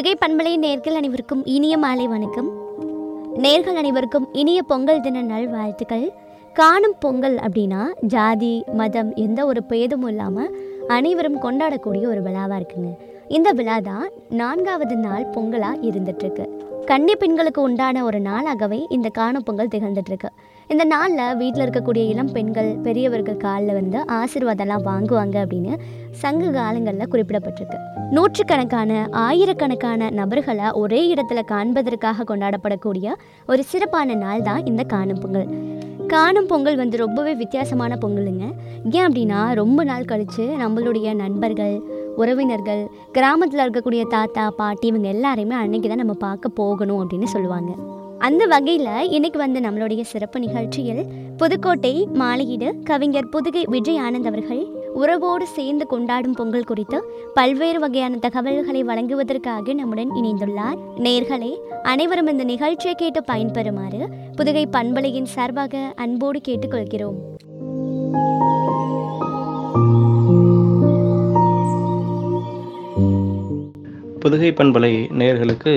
புதுகை பண்பலை நேர்கள் அனைவருக்கும் இனிய மாலை வணக்கம் நேர்கள் அனைவருக்கும் இனிய பொங்கல் தின நல்வாழ்த்துக்கள் காணும் பொங்கல் அப்படின்னா ஜாதி மதம் எந்த ஒரு பேதமும் இல்லாமல் அனைவரும் கொண்டாடக்கூடிய ஒரு விழாவாக இருக்குங்க இந்த விழா தான் நான்காவது நாள் பொங்கலாக இருந்துட்டுருக்கு கன்னி பெண்களுக்கு உண்டான ஒரு நாளாகவே இந்த காணும் பொங்கல் திகழ்ந்துட்டுருக்கு இந்த நாளில் வீட்டில் இருக்கக்கூடிய இளம் பெண்கள் பெரியவர்கள் காலில் வந்து ஆசீர்வாதம்லாம் வாங்குவாங்க அப்படின்னு சங்க காலங்களில் குறிப்பிடப்பட்டிருக்கு நூற்றுக்கணக்கான ஆயிரக்கணக்கான நபர்களை ஒரே இடத்துல காண்பதற்காக கொண்டாடப்படக்கூடிய ஒரு சிறப்பான நாள் தான் இந்த காணும் பொங்கல் காணும் பொங்கல் வந்து ரொம்பவே வித்தியாசமான பொங்கலுங்க ஏன் அப்படின்னா ரொம்ப நாள் கழித்து நம்மளுடைய நண்பர்கள் உறவினர்கள் கிராமத்தில் இருக்கக்கூடிய தாத்தா பாட்டி இவங்க எல்லாரையுமே அன்னைக்கு தான் நம்ம பார்க்க போகணும் அப்படின்னு சொல்லுவாங்க அந்த வகையில் இன்னைக்கு வந்து நம்மளுடைய சிறப்பு நிகழ்ச்சியில் புதுக்கோட்டை மாலையீடு கவிஞர் புதுகை விஜய் ஆனந்த் அவர்கள் உறவோடு சேர்ந்து கொண்டாடும் பொங்கல் குறித்து பல்வேறு வகையான தகவல்களை வழங்குவதற்காக நம்முடன் இணைந்துள்ளார் நேர்களே அனைவரும் இந்த நிகழ்ச்சியை கேட்டு பயன்பெறுமாறு புதுகை பண்பலையின் சார்பாக அன்போடு கேட்டுக்கொள்கிறோம் புதுகை பண்பலை நேயர்களுக்கு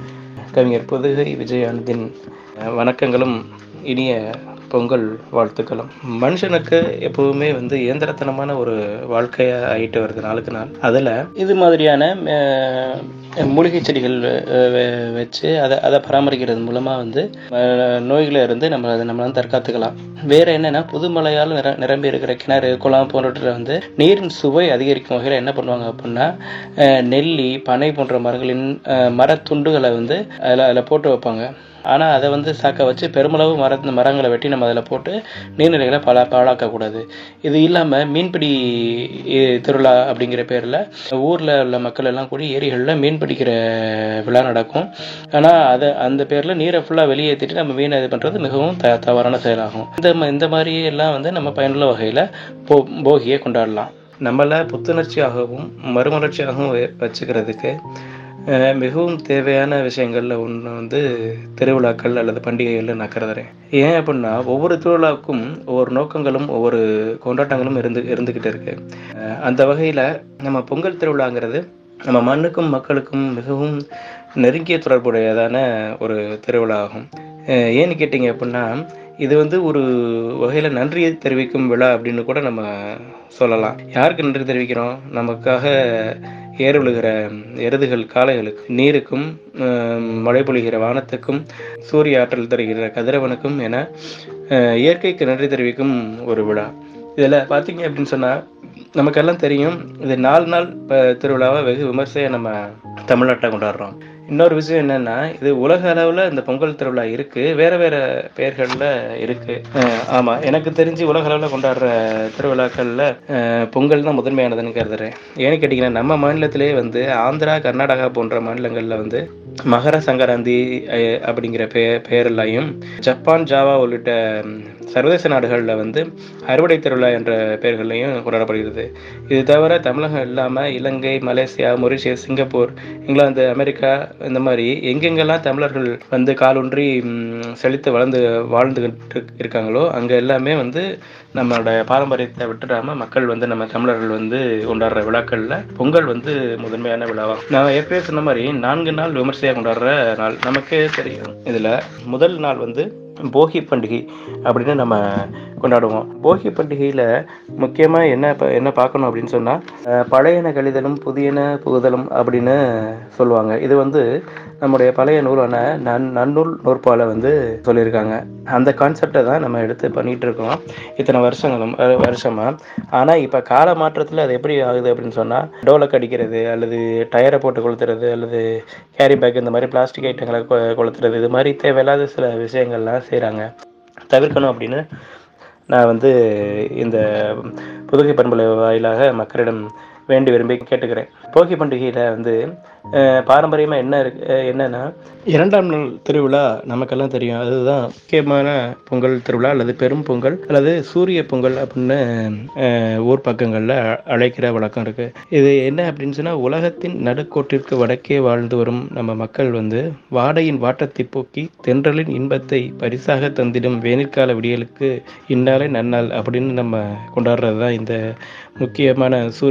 கவிஞர் புதுகை விஜயானந்தின் அஹ், வணக்கங்களும் இனிய பொங்கல் வாழ்த்துக்களும் மனுஷனுக்கு எப்பவுமே வந்து இயந்திரத்தனமான ஒரு வாழ்க்கையா ஆயிட்டு வருது நாளுக்கு நாள் அதில் இது மாதிரியான அஹ், மூலிகை செடிகள் அஹ், வெ- வச்சு அதை அதை பராமரிக்கிறது மூலமாக வந்து அஹ், நோய்களை இருந்து நம்ம அதை நம்மளால தற்காத்துக்கலாம் வேற என்னன்னா புதுமலையால் நிர நிரம்பி இருக்கிற கிணறு குளம் போன்றவற்றில் வந்து நீரின் சுவை அதிகரிக்கும் வகையில் என்ன பண்ணுவாங்க அப்படின்னா அஹ், நெல்லி பனை போன்ற மரங்களின் அஹ், மரத்துண்டுகளை வந்து அதில் அதில் போட்டு வைப்பாங்க ஆனால் அதை வந்து சாக்க வச்சு பெருமளவு மர மரங்களை வெட்டி நம்ம அதில் போட்டு நீர்நிலைகளை பல பாழாக்கக்கூடாது இது இல்லாமல் மீன்பிடி இ- திருவிழா அப்படிங்கிற பேரில் ஊரில் உள்ள மக்கள் எல்லாம் கூடி ஏரிகளில் மீன் பிடிக்கிற விழா நடக்கும் ஆனால் அதை அந்த பேரில் நீரை ஃபுல்லாக வெளியேற்றிட்டு நம்ம மீனை இது பண்ணுறது மிகவும் த தவறான செயலாகும் இந்த ம- இந்த மாதிரி எல்லாம் வந்து நம்ம பயனுள்ள வகையில் போ போகியை கொண்டாடலாம் நம்மளை புத்துணர்ச்சியாகவும் மறுமலர்ச்சியாகவும் வெ- வச்சுக்கிறதுக்கு அஹ், மிகவும் தேவையான விஷயங்கள்ல ஒன்று வந்து திருவிழாக்கள் அல்லது பண்டிகைகள் நான் கருதுறேன் ஏன் அப்படின்னா ஒவ்வொரு திருவிழாவுக்கும் ஒவ்வொரு நோக்கங்களும் ஒவ்வொரு கொண்டாட்டங்களும் இருந்து இருந்துக்கிட்டு இருக்கு அஹ், அந்த வகையில் நம்ம பொங்கல் திருவிழாங்கிறது நம்ம மண்ணுக்கும் மக்களுக்கும் மிகவும் நெருங்கிய தொடர்புடையதான ஒரு திருவிழா ஆகும் அஹ், ஏன்னு கேட்டிங்க அப்படின்னா இது வந்து ஒரு வகையில் நன்றியை தெரிவிக்கும் விழா அப்படின்னு கூட நம்ம சொல்லலாம் யாருக்கு நன்றி தெரிவிக்கிறோம் நமக்காக ஏறு விழுகிற எருதுகள் காளைகளுக்கு நீருக்கும் அஹ், மழை பொழிகிற வானத்துக்கும் சூரிய ஆற்றல் தருகிற கதிரவனுக்கும் என அஹ், இயற்கைக்கு நன்றி தெரிவிக்கும் ஒரு விழா இதில் பார்த்தீங்க அப்படின்னு சொன்னால் நமக்கெல்லாம் தெரியும் இது நாலு நாள் ப- திருவிழாவை வெகு விமர்சையாக நம்ம தமிழ்நாட்டில் கொண்டாடுறோம் இன்னொரு விஷயம் என்னன்னா இது உலக அளவில் இந்த பொங்கல் திருவிழா இருக்கு வேற வேற பெயர்களில் இருக்கு அஹ் ஆமா எனக்கு தெரிஞ்சு உலக அளவில் கொண்டாடுற திருவிழாக்கள்ல அஹ் பொங்கல் தான் முதன்மையானதுன்னு கருதுறேன் ஏன்னு கேட்டிங்கன்னா நம்ம மாநிலத்திலே வந்து ஆந்திரா கர்நாடகா போன்ற மாநிலங்களில் வந்து மகர சங்கராந்தி அஹ், அப்படிங்கிற பெ பெயரிலையும் ஜப்பான் ஜாவா உள்ளிட்ட ம், சர்வதேச நாடுகளில் வந்து அறுவடை திருவிழா என்ற பெயர்களையும் கொண்டாடப்படுகிறது இது தவிர தமிழகம் இல்லாமல் Ilangai Malaysia Mauritius Singapore England America இந்த மாதிரி எங்கெங்கெல்லாம் தமிழர்கள் வந்து காலூன்றி ம், செழித்து வளர்ந்து வாழ்ந்துகிட்டு இருக்காங்களோ அங்கே எல்லாமே வந்து நம்மளோட பாரம்பரியத்தை விட்டுடாம மக்கள் வந்து நம்ம தமிழர்கள் வந்து கொண்டாடுற விழாக்கள்ல பொங்கல் வந்து முதன்மையான விழாவா நான் ஏற்கனவே சொன்ன மாதிரி நான்கு நாள் விமர்சையாக கொண்டாடுற நாள் நமக்கே தெரியும் இதுல முதல் நாள் வந்து போகி பண்டிகை அப்படின்னு நம்ம கொண்டாடுவோம் போகி பண்டிகையில முக்கியமா என்ன ப- என்ன பார்க்கணும் அப்படின்னு சொன்னா அஹ், பழையன கழிதலும் புதியன புகுதலும் அப்படின்னு சொல்லுவாங்க இது வந்து நம்முடைய பழைய நூலான நன் நன்னூல் நூற்பால வந்து சொல்லியிருக்காங்க அந்த கான்செப்டை தான் நம்ம எடுத்து பண்ணிட்டு இருக்கோம் இத்தனை வருஷங்களும் அஹ், வருஷமா ஆனா இப்ப கால மாற்றத்துல அது எப்படி ஆகுது அப்படின்னு சொன்னா டோலக் அடிக்கிறது அல்லது டயரை போட்டு கொளுத்துறது அல்லது கேரி பேக் இந்த மாதிரி பிளாஸ்டிக் ஐட்டங்களை கொ- கொளுத்துறது இது மாதிரி தேவையில்லாத சில விஷயங்கள்லாம் செய்றாங்க தவிர்க்கணும் அப்படின்னு நான் வந்து இந்த புதுகை பண்பலை வாயிலாக மக்களிடம் வேண்டி விரும்பி கேட்டுக்கிறேன் போகி பண்டிகையில் வந்து அஹ், பாரம்பரியமா என்ன இருக்கு அஹ், என்னன்னா இரண்டாம் நாள் திருவிழா நமக்கெல்லாம் தெரியும் அதுதான் முக்கியமான பொங்கல் திருவிழா அல்லது பெரும் பொங்கல் அல்லது சூரிய பொங்கல் அப்படின்னு அஹ், ஊர் பக்கங்களில் அழைக்கிற வழக்கம் இருக்கு இது என்ன அப்படின்னு சொன்னா உலகத்தின் நடுக்கோட்டிற்கு வடக்கே வாழ்ந்து வரும் நம்ம மக்கள் வந்து வாடையின் வாட்டத்தை போக்கி தென்றலின் இன்பத்தை பரிசாக தந்திடும் வேனிற்கால விடியலுக்கு இந்நாளே நன்னாள் அப்படின்னு நம்ம கொண்டாடுறது தான் இந்த முக்கியமான சூரிய பொங்கல்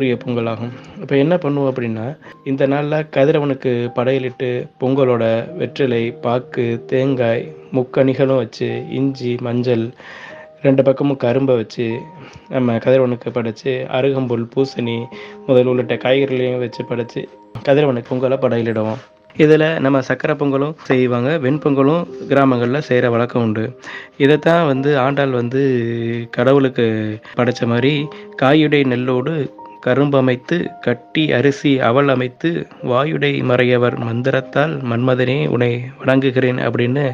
பொங்கல் ஆகும் இப்போ என்ன பண்ணுவோம் அப்படின்னா இந்த நாளில் கதிரவனுக்கு படையலிட்டு பொங்கலோட வெற்றிலை பாக்கு தேங்காய் முக்கணிகளும் வச்சு இஞ்சி மஞ்சள் ரெண்டு பக்கமும் கரும்பை வச்சு நம்ம கதிரவனுக்கு படைச்சு அருகம்புல் பூசணி முதல் உள்ளிட்ட காய்கறிகளையும் வச்சு படைச்சு கதிரவனுக்கு பொங்கலை படையலிடுவோம் இதில் நம்ம சக்கரை பொங்கலும் செய்வாங்க வெண்பொங்கலும் கிராமங்களில் செய்கிற வழக்கம் உண்டு இதைத்தான் வந்து ஆண்டாள் வந்து கடவுளுக்கு படைச்ச மாதிரி காயுடை நெல்லோடு கரும்பமைத்து கட்டி அரிசி அவல் அமைத்து வாயுடை மறையவர் மந்திரத்தால் மன்மதனே உன்னை வணங்குகிறேன் அப்படின்னு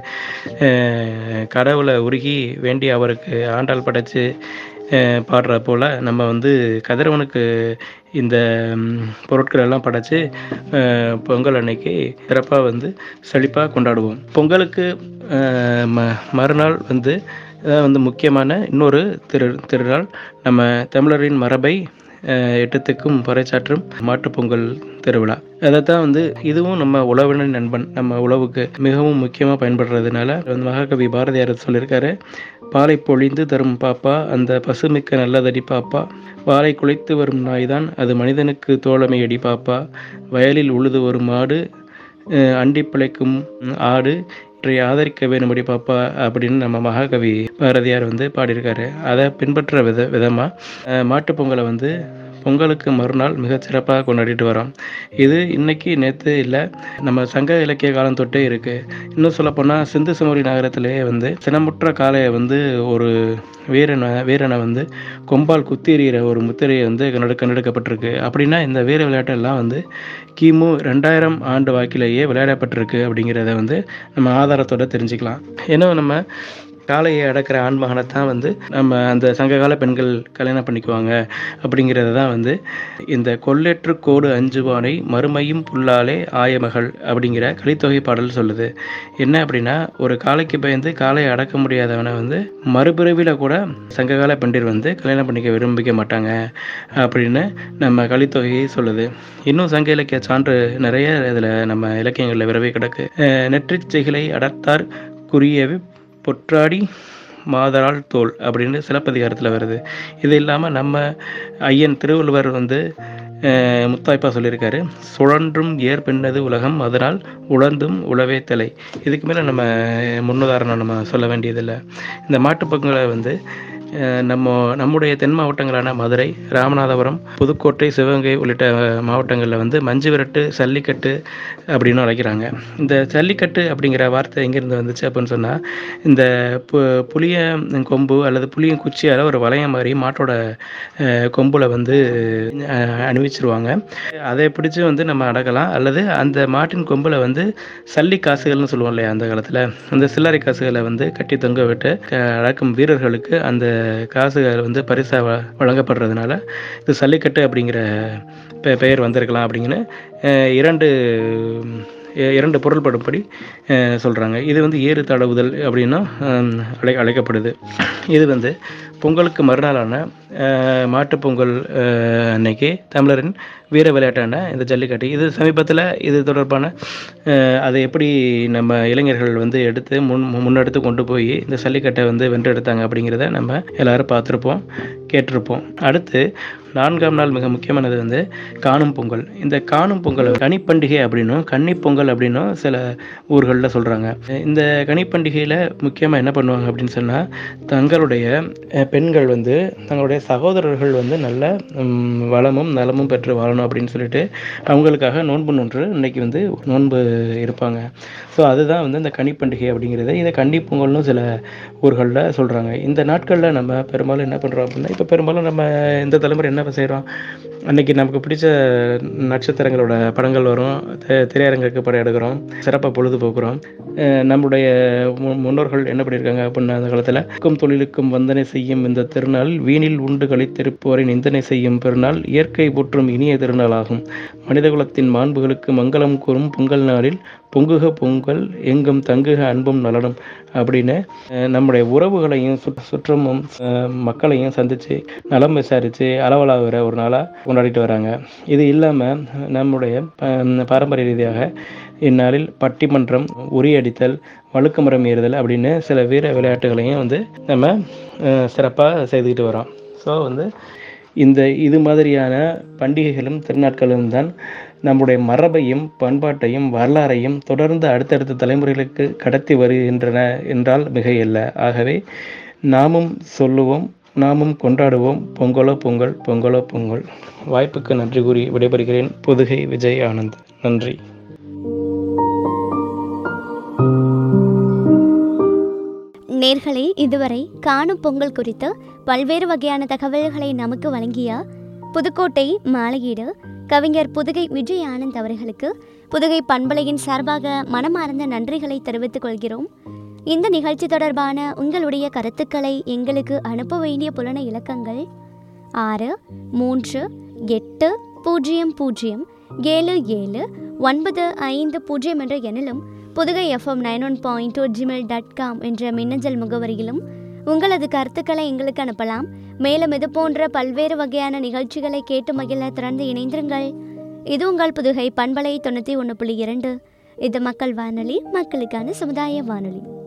அஹ், கடவுளை உருகி வேண்டி அவருக்கு ஆண்டாள் படைச்சு அஹ், பாடுற போல் நம்ம வந்து கதிரவனுக்கு இந்த ம், பொருட்கள் எல்லாம் படைச்சு அஹ், பொங்கல் அன்னைக்கு சிறப்பாக வந்து செழிப்பாக கொண்டாடுவோம் பொங்கலுக்கு அஹ், ம மறுநாள் வந்து அஹ், வந்து முக்கியமான இன்னொரு திரு திருநாள் நம்ம தமிழரின் மரபை அஹ், எட்டுத்துக்கும் பறைச்சாற்றும் மாட்டுப் பொங்கல் திருவிழா அதைத்தான் வந்து இதுவும் நம்ம உழவினர் நண்பன் நம்ம உழவுக்கு மிகவும் முக்கியமாக பயன்படுறதுனால வந்து மகாகவி பாரதியார் சொல்லியிருக்காரு பாலை பொழிந்து தரும் பாப்பா அந்த பசுமிக்க நல்லதடி பாப்பா வாளை குலைத்து வரும் நாய்தான் அது மனிதனுக்கு தோழமையடி பாப்பா வயலில் உழுது வரும் மாடு அஹ், அண்டி பிழைக்கும் ஆடு இவற்றை ஆதரிக்க வேணும்படி பாப்பா அப்படின்னு நம்ம மகாகவி பாரதியார் வந்து பாடியிருக்காரு அதை பின்பற்ற வித விதமாக மாட்டுப் பொங்கலை வந்து பொங்கலுக்கு மறுநாள் மிகச் சிறப்பாக கொண்டாடிட்டு வரோம் இது இன்னைக்கு நேற்று இல்லை நம்ம சங்க இலக்கிய காலம் தொட்டே இருக்கு இன்னும் சொல்லப்போனால் சிந்து சமவெளி நகரத்திலேயே வந்து சினமுற்ற காளையை வந்து ஒரு வீரனை வீரனை வந்து கொம்பால் குத்தி எறிகிற ஒரு முத்திரையை வந்து கண்டெடு கண்டெடுக்கப்பட்டிருக்கு அப்படின்னா இந்த வீர விளையாட்டெல்லாம் வந்து கிமு ரெண்டாயிரம் ஆண்டு வாக்கிலேயே விளையாடப்பட்டிருக்கு அப்படிங்கிறத வந்து நம்ம ஆதாரத்தோட தெரிஞ்சுக்கலாம் ஏன்னா நம்ம காளையை அடக்கிற ஆண்மகனை தான் வந்து நம்ம அந்த சங்ககால பெண்கள் கல்யாணம் பண்ணிக்குவாங்க அப்படிங்கிறது தான் வந்து இந்த கொள்ளேற்று கோடு அஞ்சுவானை மறுமையும் புல்லாலே ஆயமகள் அப்படிங்கிற கலித்தொகை பாடல் சொல்லுது என்ன அப்படின்னா ஒரு காளைக்கு பயந்து காளையை அடக்க முடியாதவனை வந்து மறுபிறவியில் கூட சங்ககால பெண்டிர் வந்து கல்யாணம் பண்ணிக்க விரும்பிக்க மாட்டாங்க அப்படின்னு நம்ம கலித்தொகையை சொல்லுது இன்னும் சங்க இலக்கிய சான்று நிறைய இதில் நம்ம இலக்கியங்களில் விரவி கிடக்கு அஹ் நெற்றிச் செய்களை அடர்த்தார் குறியவி பொற்றாடி மாதரால் தோல் அப்படின்னு சிலப்பதிகாரத்தில் வருது இது இல்லாமல் நம்ம ஐயன் திருவள்ளுவர் வந்து அஹ், முத்தாய்ப்பா சொல்லியிருக்காரு சுழன்றும் ஏர் பின்னது உலகம் அதனால் உழந்தும் உழவே தலை இதுக்கு மேலே நம்ம முன்னுதாரணம் நம்ம சொல்ல வேண்டியதில்லை இந்த மாட்டுப் பொங்கலை வந்து அஹ், நம்ம நம்முடைய தென் மாவட்டங்களான மதுரை ராமநாதபுரம் புதுக்கோட்டை சிவகங்கை உள்ளிட்ட மாவட்டங்களில் வந்து மஞ்சு விரட்டு சல்லிக்கட்டு அப்படின்னு அழைக்கிறாங்க இந்த ஜல்லிக்கட்டு அப்படிங்கிற வார்த்தை எங்கேருந்து வந்துச்சு அப்படின்னு சொன்னால் இந்த பு புளிய கொம்பு அல்லது புளியன் குச்சியால் ஒரு வளையம் மாதிரி மாட்டோட அஹ், கொம்புல வந்து அஹ், அணிவிச்சிருவாங்க அதை பிடிச்சு வந்து நம்ம அடக்கலாம் அல்லது அந்த மாட்டின் கொம்பில் வந்து சல்லி காசுகள்னு சொல்லுவோம் இல்லையா அந்த காலத்தில் அந்த சில்லறை காசுகளை வந்து கட்டி தொங்க விட்டு அஹ், அடக்கும் வீரர்களுக்கு அந்த காசுகள் வந்து பரிசாக வ வழங்கப்படுறதுனால இது சல்லிக்கட்டு அப்படிங்கிற பெ பெயர் வந்திருக்கலாம் அப்படிங்கன்னு அஹ், இரண்டு இ- இரண்டு பொருள்படும்படி சொல்கிறாங்க இது வந்து ஏறு தடவுதல் அப்படின்னும் ஹம், அழை அழைக்கப்படுது இது வந்து பொங்கலுக்கு மறுநாளான அஹ், மாட்டுப் பொங்கல் அஹ், அன்னைக்கு தமிழரின் வீர விளையாட்டான இந்த ஜல்லிக்கட்டு இது சமீபத்தில் இது தொடர்பான அஹ், அதை எப்படி நம்ம இளைஞர்கள் வந்து எடுத்து முன் முன்னெடுத்து கொண்டு போய் இந்த ஜல்லிக்கட்டை வந்து வென்றெடுத்தாங்க அப்படிங்கிறத நம்ம எல்லாரும் பார்த்துருப்போம் கேட்டிருப்போம் அடுத்து நான்காம் நாள் மிக முக்கியமானது வந்து காணும் பொங்கல் இந்த காணும் பொங்கல் கனிப்பண்டிகை அப்படின்னும் கன்னி பொங்கல் அப்படின்னும் சில ஊர்களில் சொல்கிறாங்க இந்த கனிப்பண்டிகையில் முக்கியமாக என்ன பண்ணுவாங்க அப்படின்னு சொன்னால் தங்களுடைய அஹ், பெண்கள் வந்து தங்களுடைய சகோதரர்கள் வந்து நல்ல ம், வளமும் நலமும் பெற்று வாழணும் அப்படின்னு சொல்லிட்டு அவங்களுக்காக நோன்பு நோன்று இன்னைக்கு வந்து நோன்பு இருப்பாங்க ஸோ அதுதான் வந்து இந்த கனிப்பண்டிகை அப்படிங்கிறது இதை கன்னி பொங்கல்னு சில ஊர்களில் சொல்கிறாங்க இந்த நாட்களில் நம்ம பெரும்பாலும் என்ன பண்ணுறோம் அப்படின்னா இப்போ பெரும்பாலும் நம்ம இந்த தலைமுறை என்ன செய்கிறோம் அன்னைக்கு நமக்கு பிடிச்ச நட்சத்திரங்களோட படங்கள் வரும் தி- திரையரங்குக்கு படம் எடுக்கிறோம் சிறப்பாக பொழுதுபோக்குறோம் அஹ் நம்முடைய மு- முன்னோர்கள் என்ன பண்ணியிருக்காங்க அப்படின்னா அந்த காலத்தில் க்கும் தொழிலுக்கும் வந்தனை செய்யும் இந்த திருநாள் வீணில் உண்டு கழித்திருப்போரை நிந்தனை செய்யும் பெருநாள் இயற்கை போற்றும் இனிய திருநாளாகும் மனிதகுலத்தின் மாண்புகளுக்கு மங்களம் கூறும் பொங்கல் நாளில் பொங்குக பொங்கல் எங்கும் தங்குக அன்பும் நலனும் அப்படின்னு அஹ், நம்முடைய உறவுகளையும் சுற்று சுற்றமும் அஹ், மக்களையும் சந்தித்து நலம் விசாரித்து அளவலாகிற ஒரு நாளாக கொண்டாடிட்டு வராங்க இது இல்லாமல் நம்முடைய அஹ், பாரம்பரிய ரீதியாக இந்நாளில் பட்டிமன்றம் உரியடித்தல் வழுக்குமரம் ஏறுதல் அப்படின்னு சில வீர விளையாட்டுகளையும் வந்து நம்ம சிறப்பாக செய்துக்கிட்டு வரோம் ஸோ வந்து இந்த இது மாதிரியான பண்டிகைகளும் திருநாட்களும் தான் நம்முடைய மரபையும் பண்பாட்டையும் வரலாறையும் தொடர்ந்து அடுத்தடுத்த தலைமுறைகளுக்கு கடத்தி வருகின்றன என்றால் மிகையல்ல ஆகவே நாமும் சொல்லுவோம் நாமும் கொண்டாடுவோம் பொங்கலோ பொங்கல் பொங்கலோ பொங்கல் வாய்ப்புக்கு நன்றி கூறி விடைபெறுகிறேன் புதுகை விஜய் ஆனந்த் நன்றி நேர்களே இதுவரை காணும் பொங்கல் குறித்து பல்வேறு வகையான தகவல்களை நமக்கு வழங்கிய புதுக்கோட்டை மாலையீடு கவிஞர் புதுகை விஜய் ஆனந்த் அவர்களுக்கு புதுகை பண்பலையின் சார்பாக மனமார்ந்த நன்றிகளை தெரிவித்துக் கொள்கிறோம் இந்த நிகழ்ச்சி தொடர்பான உங்களுடைய கருத்துக்களை எங்களுக்கு அனுப்ப வேண்டிய புலன இலக்கங்கள் ஆறு மூன்று எட்டு பூஜ்ஜியம் பூஜ்ஜியம் ஏழு ஏழு ஒன்பது ஐந்து பூஜ்ஜியம் என்ற எண்ணிலும் Pudugai FM nine one point two Gmail dot com என்ற மின்னஞ்சல் முகவரியிலும் உங்களது கருத்துக்களை எங்களுக்கு அனுப்பலாம் மேலும் இது போன்ற பல்வேறு வகையான நிகழ்ச்சிகளை கேட்டு மகிழ திறந்து இணைந்திருங்கள் இது உங்கள் புதுகை பண்பலை தொண்ணூற்றி ஒன்று புள்ளி இரண்டு இது மக்கள் வானொலி மக்களுக்கான சமுதாய வானொலி